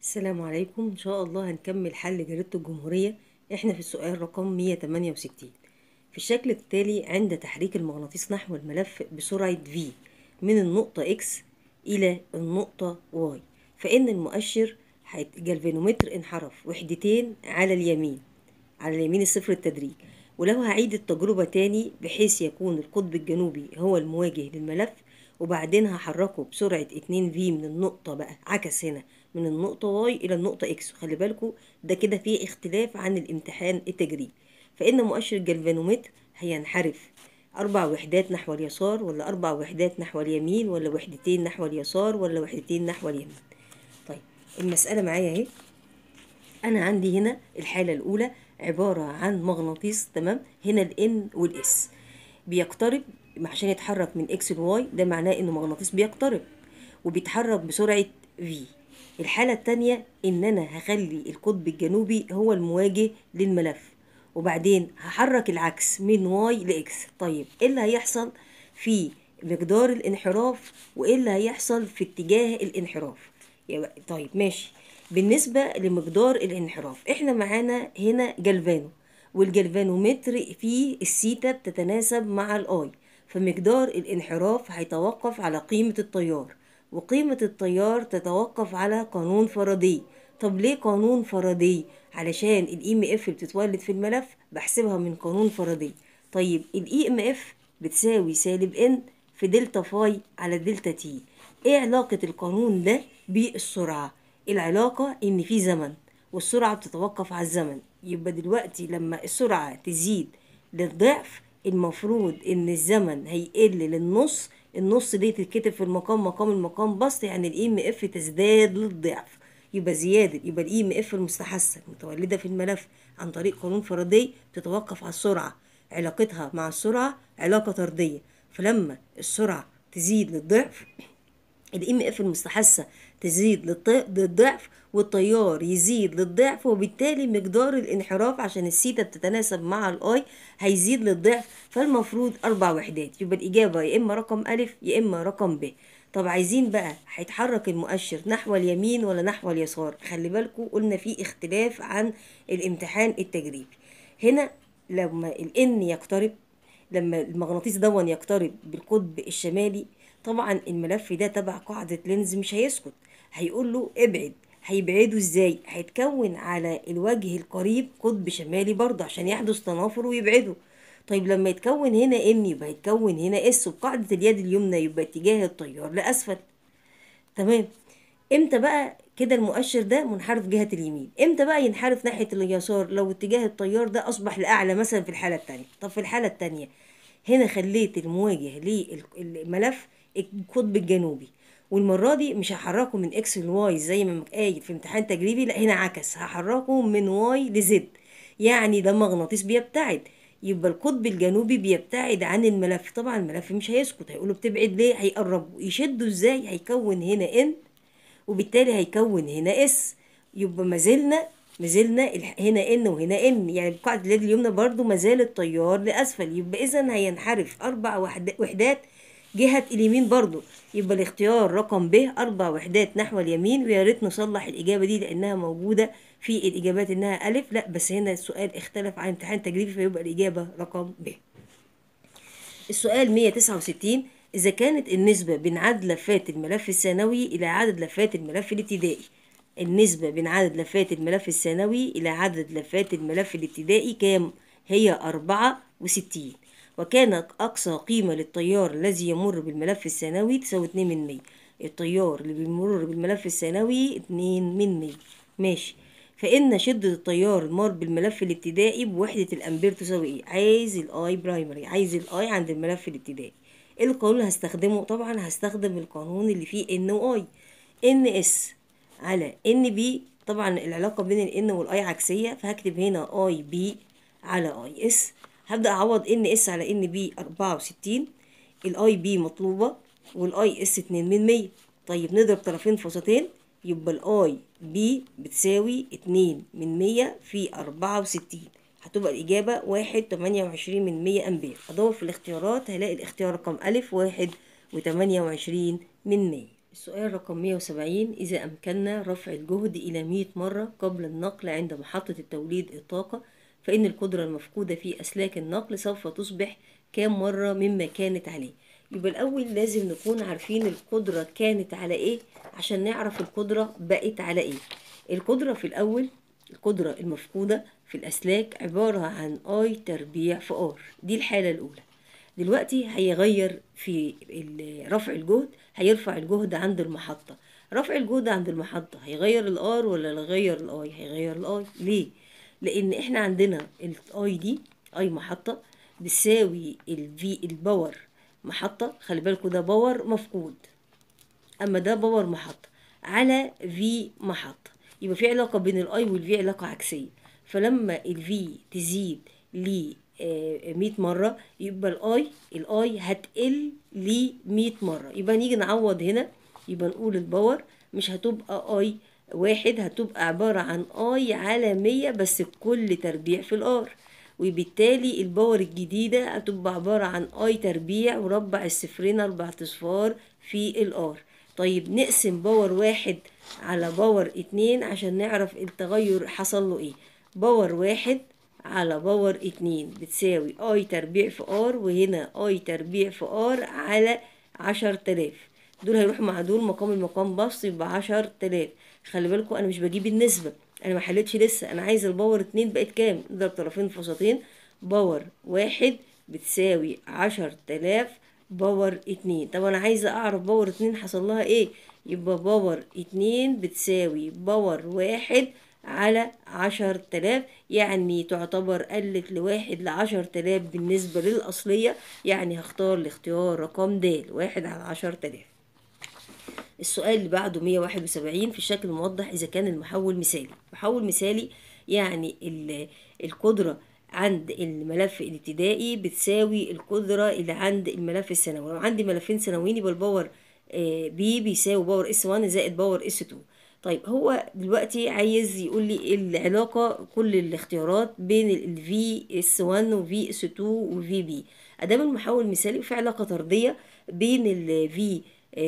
السلام عليكم ان شاء الله هنكمل حل جريدة الجمهورية احنا في السؤال رقم 168 في الشكل التالي عند تحريك المغناطيس نحو الملف بسرعة v من النقطة x إلى النقطة y فإن المؤشر هيت- جالفانومتر انحرف وحدتين على اليمين على اليمين الصفر التدريج ولو هعيد التجربة تاني بحيث يكون القطب الجنوبي هو المواجه للملف وبعدين هحركه بسرعة 2 في من النقطة بقى عكس هنا من النقطة واي إلى النقطة إكس وخلي بالكوا ده كده فيه اختلاف عن الامتحان التجريبي فإن مؤشر الجلفانومتر هينحرف أربع وحدات نحو اليسار ولا أربع وحدات نحو اليمين ولا وحدتين نحو اليسار ولا وحدتين نحو اليمين طيب المسألة معايا اهي انا عندي هنا الحاله الاولى عباره عن مغناطيس تمام هنا الان والاس بيقترب عشان يتحرك من اكس لواي ده معناه انه مغناطيس بيقترب وبيتحرك بسرعه في الحاله التانية ان انا هخلي القطب الجنوبي هو المواجه للملف وبعدين هحرك العكس من واي لاكس طيب ايه اللي هيحصل في مقدار الانحراف وايه اللي هيحصل في اتجاه الانحراف يبقى طيب ماشي بالنسبة لمقدار الانحراف احنا معانا هنا جلفانو والجلفانومتر فيه السيتا بتتناسب مع الاي فمقدار الانحراف هيتوقف على قيمة التيار وقيمة التيار تتوقف على قانون فاراداي طب ليه قانون فاراداي علشان الاي ام اف اللي بتتولد في الملف بحسبها من قانون فاراداي طيب الاي ام اف بتساوي سالب ان في دلتا فاي على دلتا تي ايه علاقة القانون ده بالسرعة العلاقة ان في زمن والسرعة بتتوقف على الزمن يبقى دلوقتي لما السرعة تزيد للضعف المفروض ان الزمن هيقل للنص النص دي تتكتب في المقام مقام المقام بسط يعني الاي ام اف تزداد للضعف يبقى زيادة يبقى الاي ام اف المستحثة المتولدة في الملف عن طريق قانون فاراداي تتوقف على السرعة علاقتها مع السرعة علاقة طردية فلما السرعة تزيد للضعف الام اف المستحثه تزيد للط- للضعف والتيار يزيد للضعف وبالتالي مقدار الانحراف عشان السيتا بتتناسب مع الاي هيزيد للضعف فالمفروض اربع وحدات يبقى الاجابه يا اما رقم الف يا اما رقم ب طب عايزين بقى هيتحرك المؤشر نحو اليمين ولا نحو اليسار خلي بالكم قلنا في اختلاف عن الامتحان التجريبي هنا لما الان يقترب لما المغناطيس دون يقترب بالقطب الشمالي طبعا الملف ده تبع قاعدة لينز مش هيسكت هيقول له ابعد هيبعده ازاي هيتكون على الوجه القريب قطب شمالي برضه عشان يحدث تنافر ويبعده طيب لما يتكون هنا ان يبقى يتكون هنا اس وبقاعدة اليد اليمنى يبقى اتجاه التيار لأسفل تمام امتى بقى كده المؤشر ده منحرف جهة اليمين امتى بقى ينحرف ناحية اليسار لو اتجاه التيار ده اصبح لاعلى مثلا في الحالة التانية طب في الحالة التانية هنا خليت المواجه للملف القطب الجنوبي والمرة دي مش هحركه من اكس لواي زي ما قايل في امتحان تجريبي لا هنا عكس هحركه من واي لزد يعني ده مغناطيس بيبتعد يبقى القطب الجنوبي بيبتعد عن الملف طبعا الملف مش هيسكت هيقوله بتبعد ليه هيقربه يشده ازاي هيكون هنا ان وبالتالي هيكون هنا اس يبقى ما زلنا ما زلنا الح- هنا ان وهنا ان يعني بقاعدة اليد اليمنى برضو ما زال التيار لاسفل يبقى اذا هينحرف اربع وحد- وحدات جهة اليمين برضو يبقى الاختيار رقم ب اربع وحدات نحو اليمين ويا ريت نصلح الاجابة دي لانها موجودة في الاجابات انها الف لا بس هنا السؤال اختلف عن امتحان تجريبي فيبقى الاجابة رقم ب السؤال 169 إذا كانت النسبة بين عدد لفات الملف الثانوي إلى عدد لفات الملف الابتدائي النسبة بين عدد لفات الملف الثانوي إلى عدد لفات الملف الابتدائي كام؟ هي أربعة وستين وكانت أقصى قيمة للتيار الذي يمر بالملف الثانوي تساوي اتنين من مية التيار اللي بيمر بالملف الثانوي اتنين من مية ماشي فإن شدة التيار المار بالملف الابتدائي بوحدة الأمبير تساوي إيه؟ عايز الأي برايمري عايز الأي عند الملف الابتدائي إيه القانون اللي هستخدمه؟ طبعا هستخدم القانون اللي فيه إن وأي إن إس على إن بي طبعا العلاقة بين الإن والأي عكسية فهكتب هنا أي بي على أي إس هبدأ أعوض إن إس على إن بي أربعة وستين الأي بي مطلوبة والاي اس اتنين من مية طيب نضرب طرفين في وسطين يبقى الاي بي بتساوي اتنين من مية في أربعة وستين هتبقى الإجابة واحد تمانية وعشرين من مية أمبير أدور في الاختيارات هلاقي الاختيار رقم ألف واحد وتمانية وعشرين من مية السؤال رقم 170 إذا أمكننا رفع الجهد إلى 100 مرة قبل النقل عند محطة التوليد الطاقة فإن القدرة المفقودة في أسلاك النقل سوف تصبح كام مرة مما كانت عليه يبقى الأول لازم نكون عارفين القدرة كانت على إيه عشان نعرف القدرة بقت على إيه القدرة في الأول القدرة المفقودة في الأسلاك عبارة عن آي تربيع في آر دي الحالة الأولى دلوقتي هيغير في ال- رفع الجهد هيرفع الجهد عند المحطة رفع الجهد عند المحطة هيغير الار ولا يغير الاي هيغير الاي ليه لان احنا عندنا الاي دي اي محطة بتساوي الفي الباور محطة خلي بالكوا ده باور مفقود اما ده باور محطة على في محطة يبقى في علاقة بين الاي والفي علاقة عكسية فلما الفي تزيد ل 100 مرة يبقى الاي الاي هتقل ل 100 مرة يبقى نيجي نعوض هنا يبقى نقول الباور مش هتبقى اي واحد هتبقى عبارة عن اي على 100 بس كل تربيع في الار وبالتالي الباور الجديدة هتبقى عبارة عن اي تربيع وربع الصفرين اربع اصفار في الار طيب نقسم باور واحد على باور اتنين عشان نعرف التغير حصل له ايه باور واحد على باور اتنين بتساوي اي تربيع في ار وهنا اي تربيع في ار على عشر تلاف دول هيروحوا مع دول مقام المقام بسط يبقى عشر تلاف خلي بالكوا انا مش بجيب النسبة انا ما حلتش لسه انا عايز الباور اتنين بقت كام نضرب طرفين في وسطين باور واحد بتساوي عشر تلاف باور اتنين طب انا عايزة اعرف باور اتنين حصل لها ايه يبقى باور اتنين بتساوي باور واحد على عشر تلاف يعني تعتبر قلت لواحد لعشر تلاف بالنسبة للأصلية يعني هختار الاختيار رقم د واحد على عشر تلاف السؤال اللي بعده 171 في الشكل الموضح إذا كان المحول مثالي محول مثالي يعني ال- القدرة عند الملف الابتدائي بتساوي القدرة اللي عند الملف الثانوي لو عندي ملفين ثانويين يبقى الباور بي بيساوي باور اس 1 زائد باور اس 2 طيب هو دلوقتي عايز يقول لي العلاقة كل الاختيارات بين ال في اس 1 و في اس 2 و في بي ادام المحول المثالي في علاقة طردية بين ال في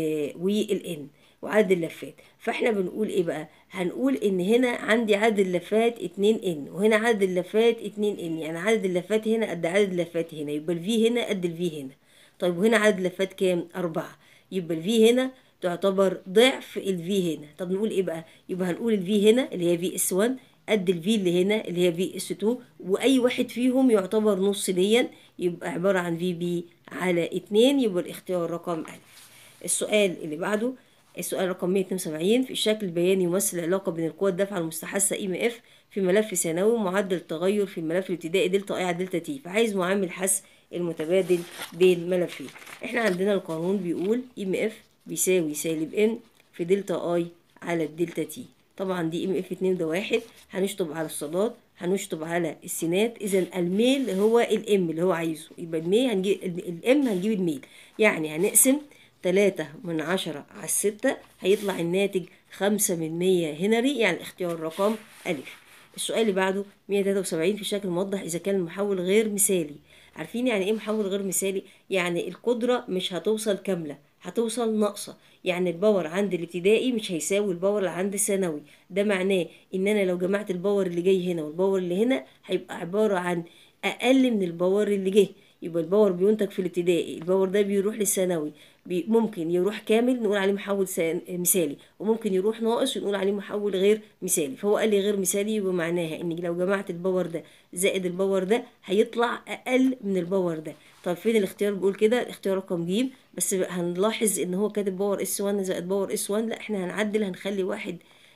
وال ان وعدد اللفات فاحنا بنقول ايه بقى هنقول ان هنا عندي عدد اللفات 2 ان وهنا عدد اللفات 2 ان يعني عدد اللفات هنا قد عدد اللفات هنا يبقى الفي هنا قد الفي هنا طيب وهنا عدد اللفات كام أربعة يبقى الفي هنا تعتبر ضعف الفي هنا طب نقول ايه بقى يبقى هنقول الفي هنا اللي هي في اس 1 قد الفي اللي هنا اللي هي في اس 2 واي واحد فيهم يعتبر نص ليا يبقى عبارة عن في بي على 2 يبقى الاختيار رقم ألف السؤال اللي بعده السؤال رقم 172 في الشكل البياني يمثل العلاقة بين القوى الدافعة المستحثة اي ام اف في ملف ثانوي ومعدل التغير في الملف الابتدائي دلتا اي على دلتا تي فعايز معامل حس المتبادل بين ملفين احنا عندنا القانون بيقول ام اف بيساوي سالب ان في دلتا اي على الدلتا تي طبعا دي ام اف 2 ده واحد هنشطب على الصادات هنشطب على السينات اذا الميل هو الام اللي هو عايزه يبقى الميل هنجيب الام هنجيب الميل يعني هنقسم تلاتة من عشرة على الستة هيطلع الناتج خمسة من مية هنري يعني اختيار رقم ألف السؤال اللي بعده 173 في شكل موضح إذا كان المحول غير مثالي عارفين يعني إيه محول غير مثالي؟ يعني القدرة مش هتوصل كاملة هتوصل ناقصة يعني الباور عند الابتدائي مش هيساوي الباور اللي عند الثانوي ده معناه ان انا لو جمعت الباور اللي جاي هنا والباور اللي هنا هيبقى عبارة عن اقل من الباور اللي جه يبقى الباور بينتج في الابتدائي الباور ده بيروح للثانوي بي ممكن يروح كامل نقول عليه محول سا- مثالي وممكن يروح ناقص ونقول عليه محول غير مثالي فهو قال لي غير مثالي يبقى معناها ان لو جمعت الباور ده زائد الباور ده هيطلع اقل من الباور ده طب فين الاختيار بيقول كده الاختيار رقم ج بس هنلاحظ ان هو كاتب باور اس 1 زائد باور اس 1 لا احنا هنعدل هنخلي واحد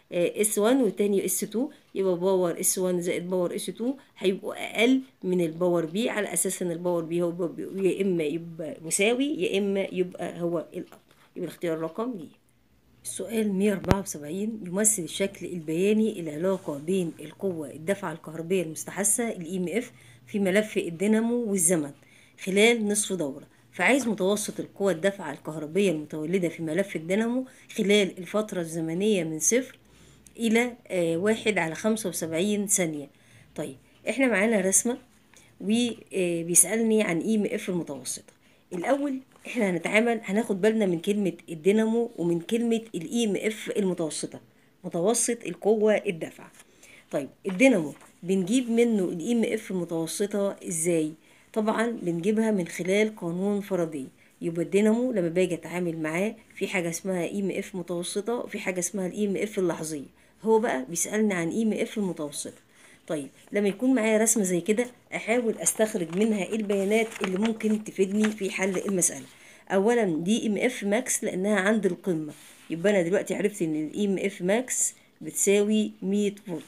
اس 1 والتاني اس 2 يبقى باور اس 1 زائد باور اس 2 هيبقوا اقل من الباور بي على اساس ان الباور بي هو بي- يا اما يبقى مساوي يا اما يبقى هو الاب يبقى الاختيار رقم ج السؤال 174 يمثل الشكل البياني العلاقة بين القوة الدفعة الكهربية المستحثة ال EMF في ملف الدينامو والزمن خلال نصف دورة فعايز متوسط القوى الدفعة الكهربية المتولدة في ملف الدينامو خلال الفترة الزمنية من صفر إلى آه، واحد على خمسة وسبعين ثانية طيب احنا معانا رسمة وبيسألني عن اي ام اف المتوسطة الاول احنا هنتعامل هناخد بالنا من كلمه الدينامو ومن كلمه الاي ام اف المتوسطه متوسط القوه الدافعه طيب الدينامو بنجيب منه الاي ام اف المتوسطه ازاي طبعا بنجيبها من خلال قانون فاراداي يبقى الدينامو لما باجي اتعامل معاه في حاجه اسمها اي ام اف متوسطه وفي حاجه اسمها الاي ام اف اللحظيه هو بقى بيسالني عن اي ام اف المتوسطه طيب لما يكون معايا رسمه زي كده احاول استخرج منها ايه البيانات اللي ممكن تفيدني في حل المساله اولا دي ام اف ماكس لانها عند القمه يبقى انا دلوقتي عرفت ان الاي ام اف ماكس بتساوي 100 فولت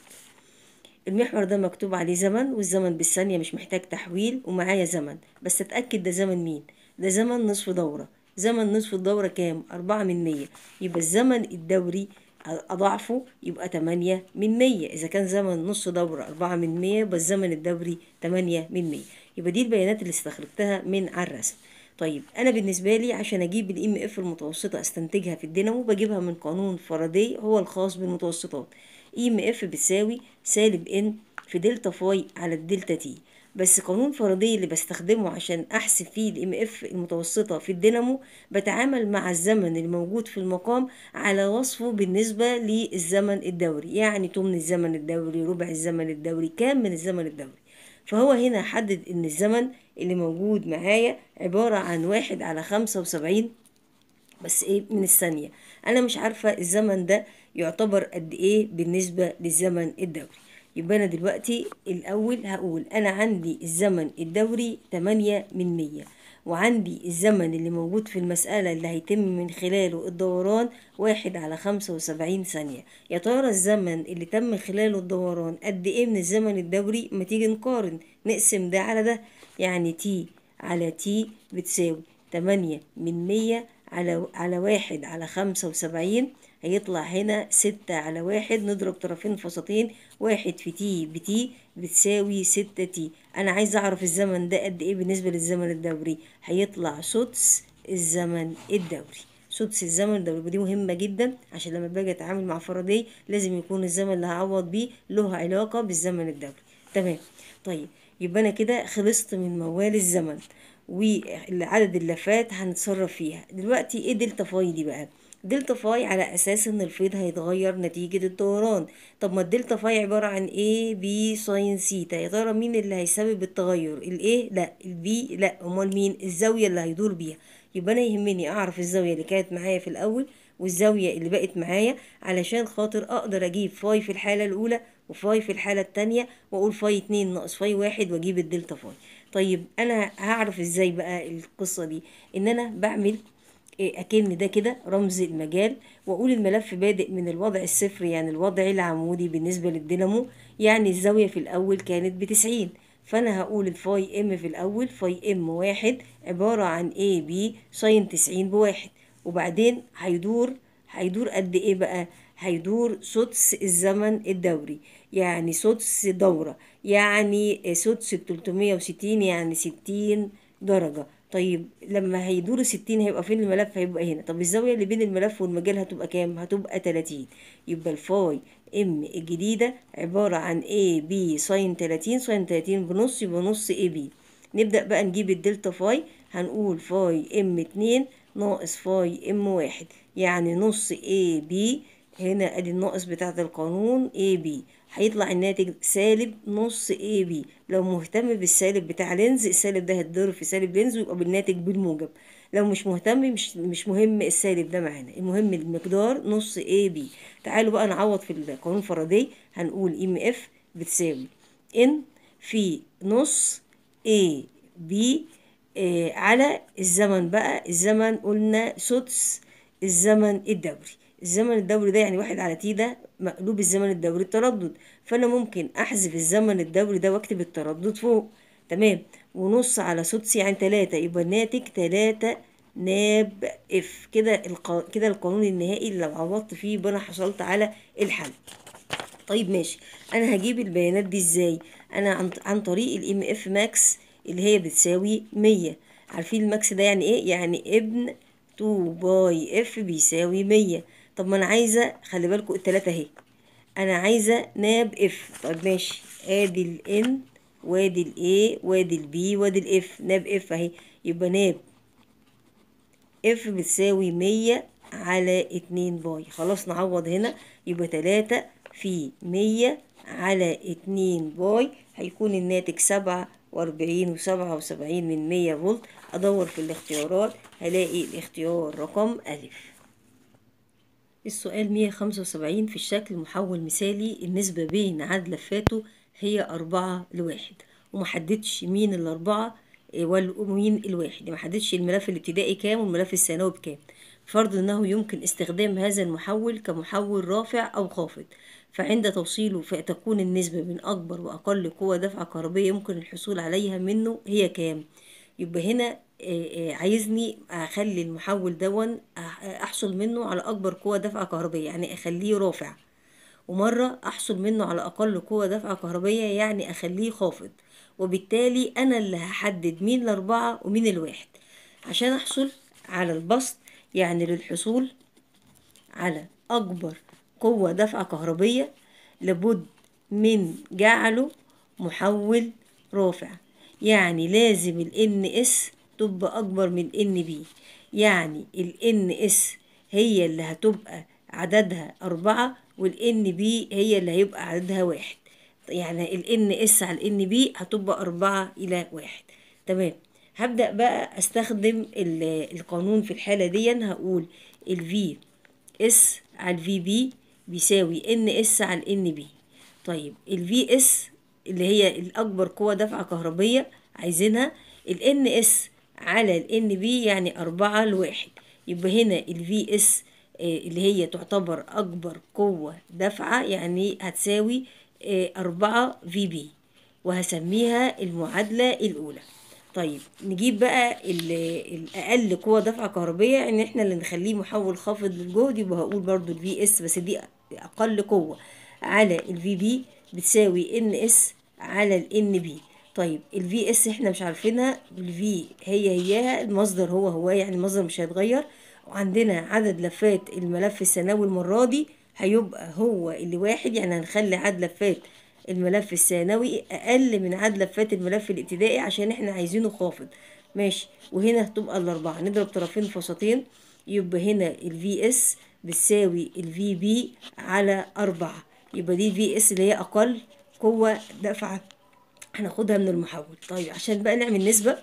المحور ده مكتوب عليه زمن والزمن بالثانية مش محتاج تحويل ومعايا زمن بس اتأكد ده زمن مين ده زمن نصف دورة زمن نصف الدورة كام أربعة من مية يبقى الزمن الدوري أضعفه يبقى تمانية من مية إذا كان زمن نص دورة أربعة من مية يبقى الزمن الدوري تمانية من مية يبقى دي البيانات اللي استخرجتها من على الرسم طيب انا بالنسبه لي عشان اجيب الام اف المتوسطه استنتجها في الدينامو بجيبها من قانون فاراداي هو الخاص بالمتوسطات اي ام اف بتساوي سالب ان في دلتا فاي على الدلتا تي بس قانون فاراداي اللي بستخدمه عشان احسب فيه الام اف المتوسطه في الدينامو بتعامل مع الزمن الموجود في المقام على وصفه بالنسبه للزمن الدوري يعني تمن الزمن الدوري ربع الزمن الدوري كام من الزمن الدوري فهو هنا حدد ان الزمن اللي موجود معايا عبارة عن واحد على خمسة وسبعين بس ايه من الثانية انا مش عارفة الزمن ده يعتبر قد ايه بالنسبة للزمن الدوري يبقى انا دلوقتي الاول هقول انا عندي الزمن الدوري تمانية من مية وعندي الزمن اللي موجود في المسألة اللي هيتم من خلاله الدوران واحد على خمسة وسبعين ثانية يا ترى الزمن اللي تم خلاله الدوران قد ايه من الزمن الدوري ما تيجي نقارن نقسم ده على ده يعني تي على تي بتساوي تمانية من مية على على واحد على خمسة وسبعين هيطلع هنا ستة على واحد نضرب طرفين فسطين واحد في تي بتي بتساوي ستة تي أنا عايزة أعرف الزمن ده قد إيه بالنسبة للزمن الدوري هيطلع سدس الزمن الدوري سدس الزمن الدوري ودي مهمة جدا عشان لما باجي أتعامل مع فاراداي لازم يكون الزمن اللي هعوض بيه له علاقة بالزمن الدوري تمام طيب يبقى أنا كده خلصت من موال الزمن وعدد اللفات هنتصرف فيها دلوقتي ايه دلتا فاي دي بقى دلتا فاي على اساس ان الفيض هيتغير نتيجة الدوران طب ما الدلتا فاي عبارة عن ايه بي ساين سيتا يا ترى مين اللي هيسبب التغير الايه لا البي لا امال مين الزاوية اللي هيدور بيها يبقى انا يهمني اعرف الزاوية اللي كانت معايا في الاول والزاوية اللي بقت معايا علشان خاطر اقدر اجيب فاي في الحالة الاولى وفاي في الحالة التانية واقول فاي اتنين ناقص فاي واحد واجيب الدلتا فاي طيب انا هعرف ازاي بقى القصة دي ان انا بعمل اكن ده كده رمز المجال واقول الملف بادئ من الوضع الصفري يعني الوضع العمودي بالنسبة للدينامو يعني الزاوية في الاول كانت بتسعين فانا هقول الفاي ام في الاول فاي ام واحد عبارة عن اي بي ساين تسعين بواحد وبعدين هيدور هيدور قد ايه بقى هيدور سدس الزمن الدوري يعني سدس دورة يعني سدس التلتمية وستين يعني ستين درجة طيب لما هيدور ستين هيبقى فين الملف هيبقى هنا طب الزاوية اللي بين الملف والمجال هتبقى كام هتبقى تلاتين يبقى الفاي ام الجديدة عبارة عن اي بي ساين تلاتين ساين تلاتين بنص يبقى نص اي بي نبدأ بقى نجيب الدلتا فاي هنقول فاي ام اتنين ناقص فاي ام واحد يعني نص اي بي هنا ادي الناقص بتاعت القانون اي بي هيطلع الناتج سالب نص اي بي لو مهتم بالسالب بتاع لينز السالب ده هيتضرب في سالب لينز ويبقى بالناتج بالموجب لو مش مهتم مش مش مهم السالب ده معانا المهم المقدار نص اي بي تعالوا بقى نعوض في القانون الفاراداي هنقول ام اف بتساوي ان في نص اي بي آه على الزمن بقى الزمن قلنا سدس الزمن الدوري الزمن الدوري ده يعني واحد على تي ده مقلوب الزمن الدوري التردد فانا ممكن احذف الزمن الدوري ده واكتب التردد فوق تمام ونص على سدس يعني تلاتة يبقى الناتج تلاتة ناب اف كده الق... كده القانون النهائي اللي لو عوضت فيه يبقى انا حصلت على الحل طيب ماشي انا هجيب البيانات دي ازاي انا عن, عن طريق الام اف ماكس اللي هي بتساوي مية عارفين الماكس ده يعني ايه يعني ابن 2 باي اف بيساوي مية طب ما انا عايزه خلي بالكم التلاته اهي انا عايزه ناب اف طب ماشي ادي الان وادي الاي وادي البي وادي الاف ناب اف اهي يبقى ناب اف بتساوي مية على اتنين باي خلاص نعوض هنا يبقى تلاتة في مية على اتنين باي هيكون الناتج سبعة وأربعين وسبعة وسبعين من مية فولت أدور في الاختيارات هلاقي الاختيار رقم ألف السؤال 175 في الشكل محول مثالي النسبة بين عدد لفاته هي أربعة لواحد ومحددش مين الأربعة ومين الواحد محددش الملف الابتدائي كام والملف الثانوي بكام فرض أنه يمكن استخدام هذا المحول كمحول رافع أو خافض فعند توصيله فتكون النسبة بين أكبر وأقل قوة دفعة كهربية يمكن الحصول عليها منه هي كام يبقى هنا عايزني اخلي المحول دون احصل منه على اكبر قوة دفعة كهربية يعني اخليه رافع ومرة احصل منه على اقل قوة دفعة كهربية يعني اخليه خافض وبالتالي انا اللي هحدد مين الاربعة ومين الواحد عشان احصل على البسط يعني للحصول على اكبر قوة دفعة كهربية لابد من جعله محول رافع يعني لازم ال NS تبقى أكبر من ال NB يعني ال NS هي اللي هتبقى عددها أربعة وال NB هي اللي هيبقى عددها واحد يعني ال NS على ال NB هتبقى أربعة إلى واحد تمام هبدأ بقى أستخدم القانون في الحالة دي هقول ال VS على ال VB بيساوي NS على ال NB طيب ال VS اللي هي الأكبر قوة دفعة كهربية عايزينها ال NS على ال NB يعني أربعة لواحد يبقى هنا ال VS اللي هي تعتبر أكبر قوة دفعة يعني هتساوي أربعة VB وهسميها المعادلة الأولى طيب نجيب بقى الأقل قوة دفعة كهربية إن إحنا اللي نخليه محول خافض للجهد يبقى هقول برضو ال VS بس دي أقل قوة على ال VB بتساوي ان اس على ال ان بي طيب ال في اس احنا مش عارفينها ال في هي هياها المصدر هو هو يعني المصدر مش هيتغير وعندنا عدد لفات الملف الثانوي المرة دي هيبقى هو اللي واحد يعني هنخلي عدد لفات الملف الثانوي اقل من عدد لفات الملف الابتدائي عشان احنا عايزينه خافض ماشي وهنا هتبقى الاربعة نضرب طرفين في وسطين يبقى هنا ال في اس بتساوي ال في بي على أربعة يبقى دي في اس اللي هي اقل قوة دفعة هناخدها من المحول طيب عشان بقى نعمل نسبة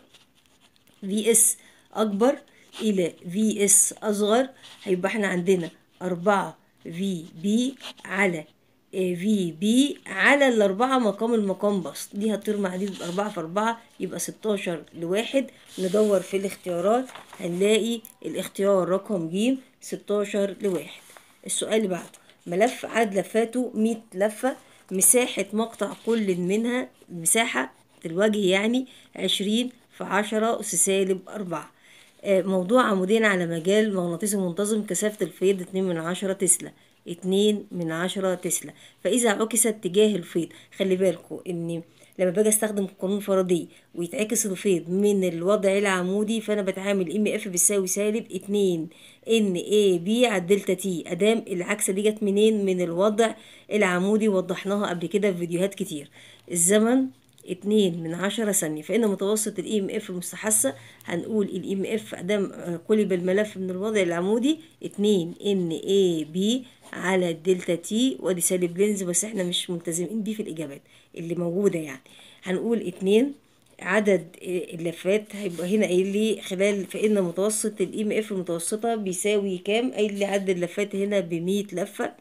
في اس اكبر الى في اس اصغر هيبقى احنا عندنا أربعة في بي على في بي على الأربعة مقام المقام بسط دي هتطير مع دي تبقى أربعة في أربعة يبقى ستاشر لواحد ندور في الاختيارات هنلاقي الاختيار رقم ج ستاشر لواحد السؤال اللي بعده ملف عدد لفاته مية لفة مساحة مقطع كل منها مساحة الوجه يعني عشرين في عشرة أس سالب أربعة موضوع عمودين على مجال مغناطيسي منتظم كثافة الفيض اتنين من عشرة تسلا اتنين من عشرة تسلا فإذا عكس اتجاه الفيض خلي بالكوا إن لما باجي استخدم قانون فردي ويتعكس الفيض من الوضع العمودي فانا بتعامل ام اف بيساوي سالب اتنين ان اي بي على الدلتا تي ادام العكسه دي جت منين من الوضع العمودي وضحناها قبل كده في فيديوهات كتير الزمن اتنين من عشرة ثانية فإن متوسط ال ام اف المستحثة هنقول ال ام اف ادام قلب الملف من الوضع العمودي اتنين ان اي بي على الدلتا تي وادي سالب لينز بس احنا مش ملتزمين بيه في الاجابات اللي موجوده يعني هنقول اتنين عدد اللفات هيبقى هنا قايل لي خلال فان متوسط الاي ام اف المتوسطه بيساوي كام قايل لي عدد اللفات هنا بمية لفه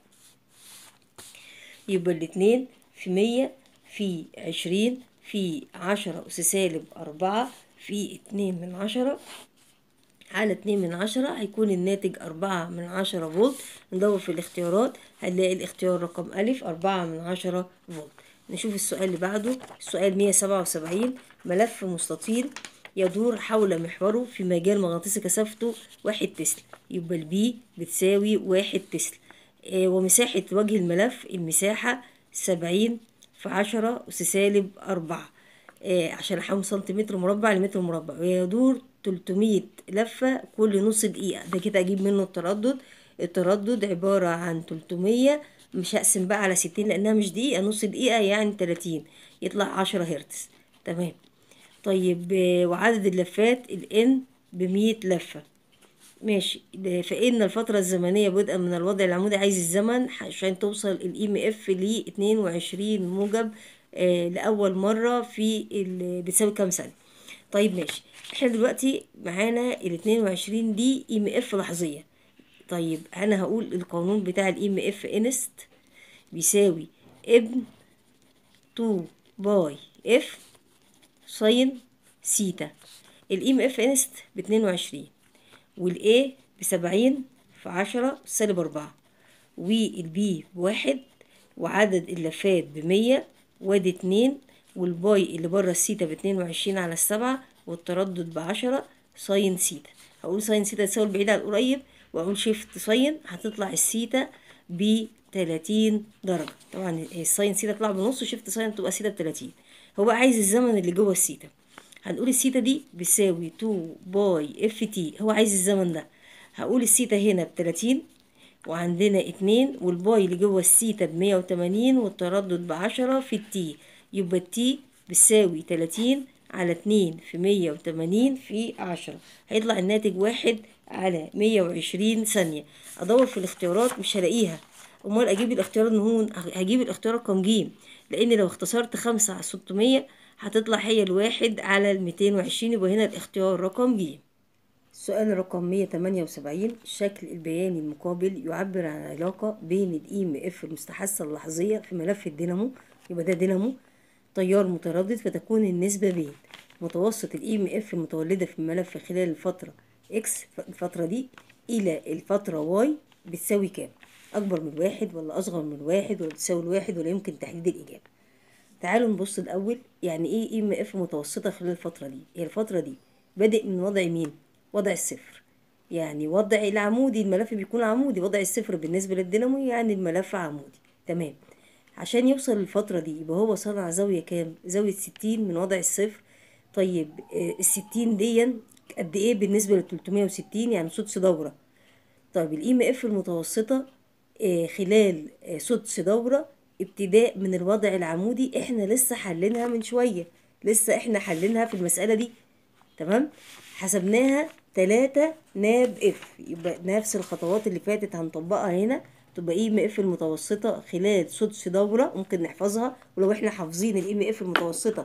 يبقى الاتنين في مية في عشرين في عشرة أس سالب أربعة في اتنين من عشرة على اتنين من عشرة هيكون الناتج أربعة من عشرة فولت ندور في الاختيارات هنلاقي الاختيار رقم ألف أربعة من عشرة فولت نشوف السؤال اللي بعده السؤال مية سبعة وسبعين ملف مستطيل يدور حول محوره في مجال مغناطيسي كثافته واحد تسلا يبقى البي بتساوي واحد تسلا آه ومساحة وجه الملف المساحة سبعين في عشرة أس سالب أربعة آه عشان أحول سنتيمتر مربع لمتر مربع ويدور 300 لفة كل نص دقيقة ده كده أجيب منه التردد التردد عبارة عن 300 مش هقسم بقى على 60 لأنها مش دقيقة نص دقيقة يعني 30 يطلع 10 هرتز تمام طيب وعدد اللفات ال N بمية لفة ماشي ده فإن الفترة الزمنية بدءا من الوضع العمودي عايز الزمن عشان توصل الاي ام اف ل 22 موجب آه لأول مرة في ال- بتساوي كام ثانية طيب ماشي احنا دلوقتي معانا ال 22 دي ام اف لحظية طيب انا هقول القانون بتاع الاي ام اف انست بيساوي ابن 2 باي اف ساين سيتا الام اف انست ب 22 والاي بسبعين في عشرة سالب أربعة والبي بواحد وعدد اللفات بمية وادي اتنين والباي اللي بره السيتا باتنين وعشرين على السبعة والتردد بعشرة ساين سيتا هقول ساين سيتا تساوي البعيد على القريب واقول شيفت ساين هتطلع السيتا ب 30 درجة طبعا الساين سيتا تطلع بنص وشيفت ساين تبقى سيتا ب 30 هو بقى عايز الزمن اللي جوه السيتا هنقول السيتا دي بتساوي 2 باي اف تي هو عايز الزمن ده هقول السيتا هنا ب 30 وعندنا اتنين والباي اللي جوه السيتا ب 180 والتردد بعشرة في التي يبقى التي بتساوي 30 على اتنين في 180 في عشرة هيطلع الناتج واحد على 120 ثانية ادور في الاختيارات مش هلاقيها امال اجيب الاختيار النهون هجيب الاختيار رقم ج لان لو اختصرت خمسة على 600 هتطلع هي الواحد على الميتين وعشرين يبقى هنا الاختيار رقم ج السؤال رقم 178 الشكل البياني المقابل يعبر عن علاقة بين الاي ام اف المستحثة اللحظية في ملف الدينامو يبقى ده دينامو تيار متردد فتكون النسبة بين متوسط الاي ام اف المتولدة في الملف خلال الفترة اكس الفترة دي إلى الفترة واي بتساوي كام أكبر من واحد ولا أصغر من واحد ولا بتساوي الواحد ولا يمكن تحديد الإجابة تعالوا نبص الأول يعني إيه إي إم إف متوسطة خلال الفترة دي هي الفترة دي بادئ من وضع مين وضع الصفر يعني وضع العمودي الملف بيكون عمودي وضع الصفر بالنسبة للدينامو يعني الملف عمودي تمام عشان يوصل للفترة دي يبقى هو صنع زاوية كام زاوية ستين من وضع الصفر طيب آه، الستين دي قد ايه بالنسبة لتلتمية وستين يعني سدس دورة طيب الاي ام اف المتوسطة آه، خلال آه، سدس دورة ابتداء من الوضع العمودي احنا لسه حلينها من شوية لسه احنا حلينها في المسألة دي تمام حسبناها تلاتة ناب اف يبقى نفس الخطوات اللي فاتت هنطبقها هنا تبقى اي ام اف المتوسطة خلال سدس دورة ممكن نحفظها ولو احنا حافظين الاي ام اف المتوسطة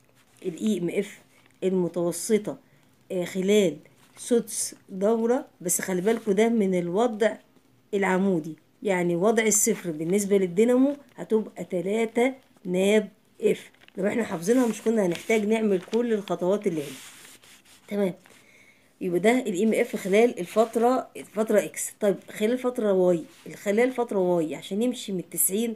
الاي ام اف المتوسطة آه، خلال سدس دورة بس خلي بالكوا ده من الوضع العمودي يعني وضع الصفر بالنسبة للدينامو هتبقى تلاتة ناب اف لو احنا حافظينها مش كنا هنحتاج نعمل كل الخطوات اللي هنا تمام يبقى ده الاي ام اف خلال الفترة الفترة اكس طيب خلال الفترة واي خلال الفترة واي عشان يمشي من التسعين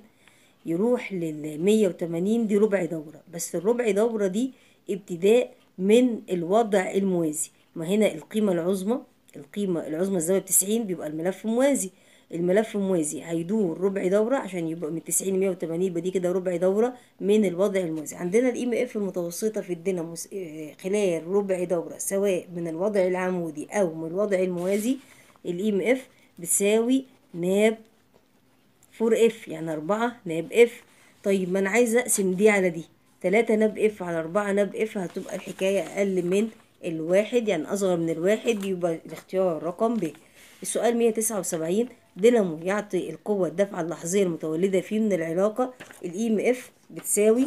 يروح للمية وتمانين دي ربع دورة بس الربع دورة دي ابتداء من الوضع الموازي ما هنا القيمة العظمى القيمة العظمى الزاوية بتسعين بيبقى الملف موازي الملف موازي هيدور ربع دورة عشان يبقى من 90 ل 180 يبقى دي كده ربع دورة من الوضع الموازي عندنا الاي ام اف المتوسطة في الدينامو س- آه، خلال ربع دورة سواء من الوضع العمودي او من الوضع الموازي الاي ام اف بتساوي ناب 4 اف يعني 4 ناب اف طيب ما انا عايزه اقسم دي على دي 3 ناب اف على 4 ناب اف هتبقى الحكايه اقل من الواحد يعني اصغر من الواحد يبقى الاختيار رقم ب السؤال 179 دينامو يعطي القوة الدفعة اللحظية المتولدة فيه من العلاقة الاي ام اف بتساوي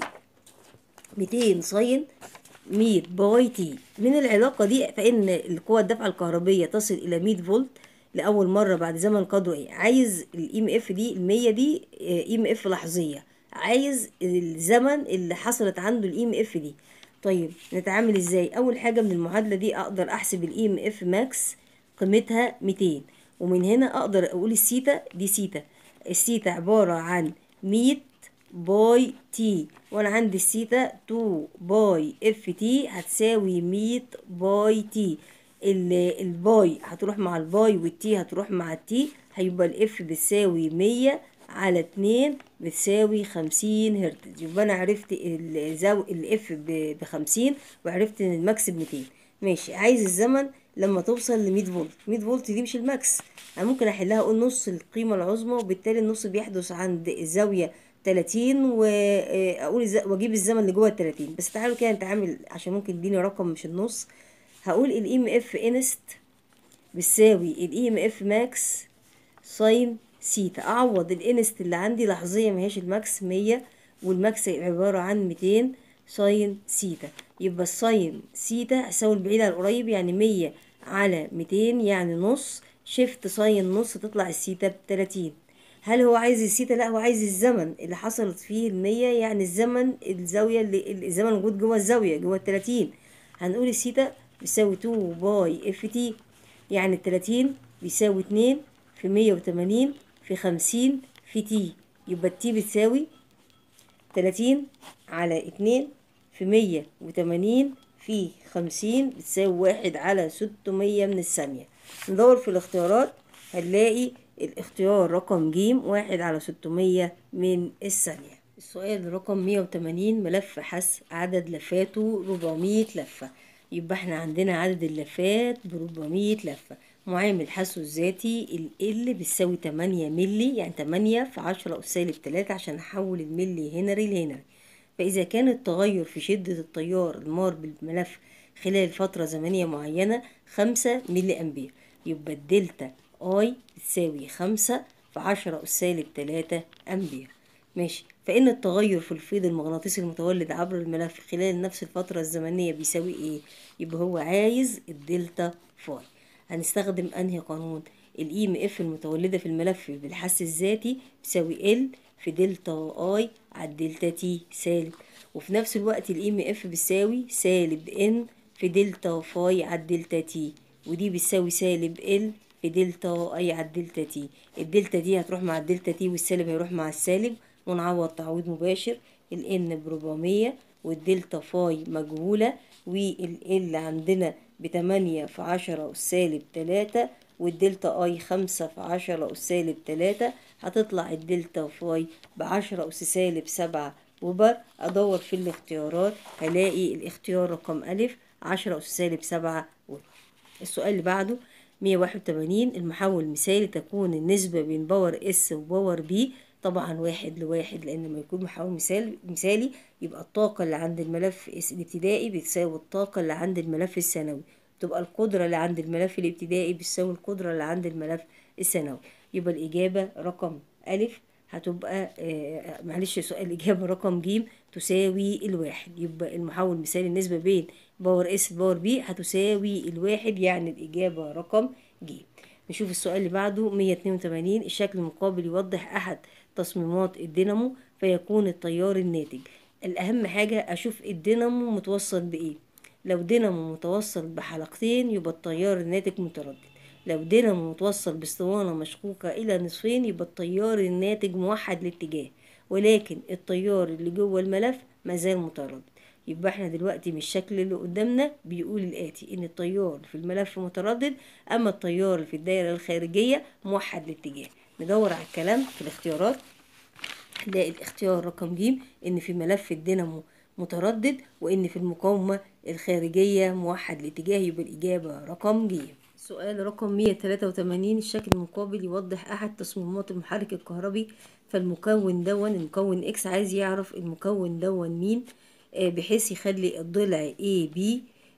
200 ساين 100 باي تي من العلاقة دي فإن القوة الدفعة الكهربية تصل إلى 100 فولت لأول مرة بعد زمن قدره إيه عايز الإي ام اف دي المية دي إي ام اف لحظية عايز الزمن اللي حصلت عنده الإي ام اف دي طيب نتعامل ازاي أول حاجة من المعادلة دي أقدر أحسب الإي ام اف ماكس قيمتها 200 ومن هنا أقدر أقول السيتا دي سيتا السيتا عبارة عن 100 باي تي وانا عندي السيتا 2 باي اف تي هتساوي 100 باي تي ال- الباي هتروح مع الباي والتي هتروح مع التي هيبقى الاف بتساوي 100 على 2 بتساوي 50 هرتز يبقى انا عرفت الزاو الاف ب 50 وعرفت ان الماكس ب 200 ماشي عايز الزمن لما توصل ل 100 فولت 100 فولت دي مش الماكس انا ممكن احلها اقول نص القيمه العظمى وبالتالي النص بيحدث عند الزاويه 30 واقول الز- واجيب الزمن اللي جوه ال 30 بس تعالوا كده نتعامل عشان ممكن يديني رقم مش النص هقول الاي ام اف انست بتساوي الاي ام اف ماكس ساين سيتا اعوض الانست اللي عندي لحظيه ما هيش الماكس 100 والماكس عباره عن 200 ساين سيتا يبقى الساين سيتا هساوي البعيد على القريب يعني 100 على 200 يعني نص شيفت ساين نص تطلع السيتا ب 30 هل هو عايز السيتا لا هو عايز الزمن اللي حصلت فيه المية يعني الزمن الزاوية اللي الزمن موجود جوه الزاوية جوه التلاتين هنقول السيتا بيساوي 2 باي اف تي يعني التلاتين بيساوي اتنين في مية وتمانين في خمسين في تي يبقى التي بتساوي تلاتين على اتنين في مية وتمانين في خمسين بتساوي واحد على ستمية من الثانية ندور في الاختيارات هنلاقي الاختيار رقم ج واحد على ستمية من الثانية السؤال رقم مية وتمانين ملف حس عدد لفاته ربعمية لفة يبقى احنا عندنا عدد اللفات بربعمية لفة معامل حسه الذاتي ال بتساوي تمانية ملي يعني تمانية في عشرة أس سالب تلاتة عشان أحول الملي هنري لهنري فإذا كان التغير في شدة التيار المار بالملف خلال فترة زمنية معينة خمسة ملي أمبير يبقى الدلتا اي بتساوي خمسة في عشرة أس سالب تلاتة أمبير ماشي فإن التغير في الفيض المغناطيسي المتولد عبر الملف خلال نفس الفترة الزمنية بيساوي إيه؟ يبقى هو عايز الدلتا فاي هنستخدم أنهي قانون؟ الإي ام اف المتولدة في الملف بالحس الذاتي بتساوي ال في دلتا اي على الدلتا تي سالب وفي نفس الوقت الإي ام اف بتساوي سالب ان في دلتا فاي على الدلتا تي ودي بتساوي سالب ال في دلتا اي على الدلتا تي الدلتا دي هتروح مع الدلتا تي والسالب هيروح مع السالب ونعوض تعويض مباشر الان بربعمية والدلتا فاي مجهولة والال عندنا بتمانية في عشرة أس سالب تلاتة والدلتا اي خمسة في عشرة أس سالب تلاتة هتطلع الدلتا فاي بعشرة أس سالب سبعة وبر أدور في الاختيارات هلاقي الاختيار رقم ألف عشرة أس سالب سبعة وبر السؤال اللي بعده مية واحد وتمانين المحول المثالي تكون النسبة بين باور اس وباور بي طبعا واحد لواحد لان لما يكون محول مثال مثالي يبقى الطاقة اللي عند الملف الابتدائي بتساوي الطاقة اللي عند الملف الثانوي تبقى القدرة اللي عند الملف الابتدائي بتساوي القدرة اللي عند الملف الثانوي يبقى الإجابة رقم ألف هتبقى آه معلش سؤال الإجابة رقم ج تساوي الواحد يبقى المحول المثالي النسبة بين باور اس باور بي هتساوي الواحد يعني الإجابة رقم ج نشوف السؤال اللي بعده 182 الشكل المقابل يوضح أحد تصميمات الدينامو فيكون التيار الناتج الأهم حاجة أشوف الدينامو متوصل بإيه لو دينامو متوصل بحلقتين يبقى التيار الناتج متردد لو دينامو متوصل باسطوانة مشقوقة إلى نصفين يبقى التيار الناتج موحد الاتجاه ولكن التيار اللي جوه الملف مازال متردد يبقى احنا دلوقتي من الشكل اللي قدامنا بيقول الآتي إن التيار في الملف متردد أما التيار في الدايرة الخارجية موحد الاتجاه ندور على الكلام في الاختيارات نلاقي الاختيار رقم ج إن في ملف الدينامو متردد وإن في المقاومة الخارجية موحد الاتجاه يبقى الإجابة رقم ج سؤال رقم 183 الشكل المقابل يوضح أحد تصميمات المحرك الكهربي فالمكون دون المكون إكس عايز يعرف المكون دون مين بحيث يخلي الضلع A B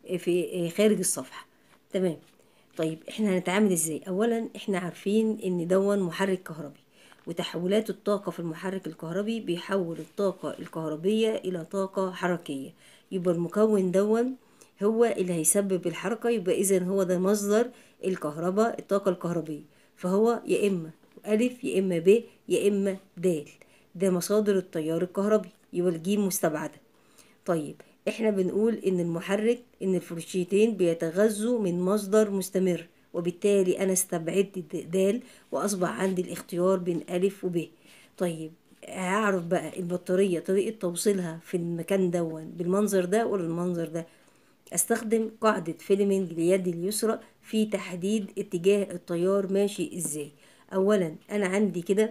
في خارج الصفحة تمام طيب احنا هنتعامل ازاي اولا احنا عارفين ان دون محرك كهربي وتحولات الطاقة في المحرك الكهربي بيحول الطاقة الكهربية إلى طاقة حركية يبقى المكون دون هو اللي هيسبب الحركة يبقى إذا هو ده مصدر الكهرباء الطاقة الكهربية فهو يا إما ألف يا إما ب يا إما د ده مصادر التيار الكهربي يبقى الجيم مستبعدة طيب احنا بنقول ان المحرك ان الفرشيتين بيتغذوا من مصدر مستمر وبالتالي انا استبعدت د واصبح عندي الاختيار بين الف وب طيب هعرف بقى البطارية طريقة توصيلها في المكان دون بالمنظر ده ولا المنظر ده استخدم قاعدة فيلمينج ليدي اليسرى في تحديد اتجاه التيار ماشي ازاي اولا انا عندي كده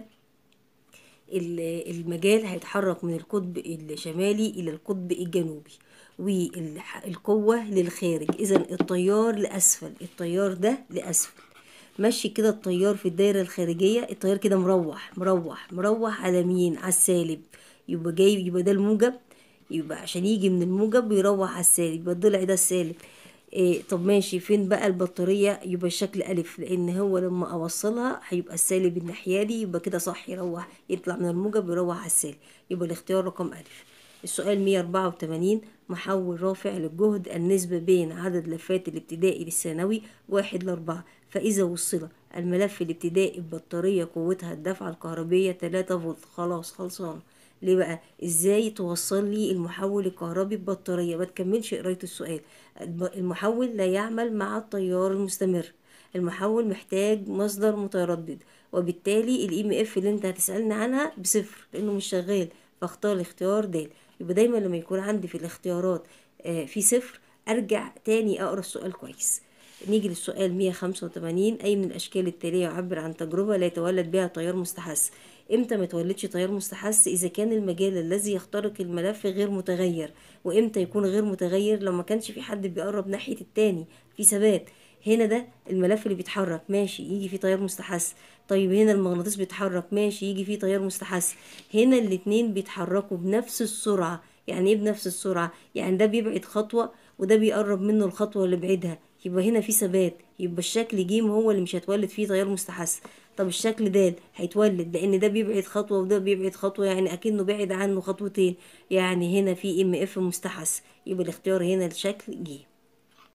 المجال هيتحرك من القطب الشمالي الى القطب الجنوبي والقوة للخارج اذا التيار لاسفل التيار ده لاسفل ماشي كده التيار في الدايرة الخارجية التيار كده مروح مروح مروح على مين على السالب يبقى جاي يبقى ده الموجب يبقى عشان يجي من الموجب بيروح على السالب يبقى الضلع ده السالب إيه طب ماشي فين بقى البطارية يبقى الشكل ألف لأن هو لما أوصلها هيبقى السالب الناحية دي يبقى كده صح يروح يطلع من الموجب يروح على السالب يبقى الاختيار رقم ألف السؤال 184 محول رافع للجهد النسبة بين عدد لفات الابتدائي للثانوي واحد لأربعة فإذا وصل الملف الابتدائي ببطارية قوتها الدفعة الكهربية 3 فولت خلاص خلصانة ليه بقى ازاي توصل لي المحول الكهربي ببطارية ما تكملش قراية السؤال الب- المحول لا يعمل مع التيار المستمر المحول محتاج مصدر متردد وبالتالي الاي ام اف اللي انت هتسألني عنها بصفر لانه مش شغال فاختار الاختيار د يبقى دايما لما يكون عندي في الاختيارات آه، في صفر ارجع تاني اقرا السؤال كويس نيجي للسؤال 185 أي من الأشكال التالية يعبر عن تجربة لا يتولد بها تيار مستحث امتى ما يتولدش تيار مستحث إذا كان المجال الذي يخترق الملف غير متغير وامتى يكون غير متغير لو ما كانش في حد بيقرب ناحية التاني في ثبات هنا ده الملف اللي بيتحرك ماشي يجي فيه تيار مستحث طيب هنا المغناطيس بيتحرك ماشي يجي فيه تيار مستحث هنا الاتنين بيتحركوا بنفس السرعة يعني ايه بنفس السرعة يعني ده بيبعد خطوة وده بيقرب منه الخطوة اللي بعيدها يبقى هنا في ثبات يبقى الشكل ج هو اللي مش هيتولد فيه تيار مستحث طب الشكل د هيتولد لان ده بيبعد خطوه وده بيبعد خطوه يعني اكنه بعد عنه خطوتين يعني هنا في ام اف مستحث يبقى الاختيار هنا الشكل ج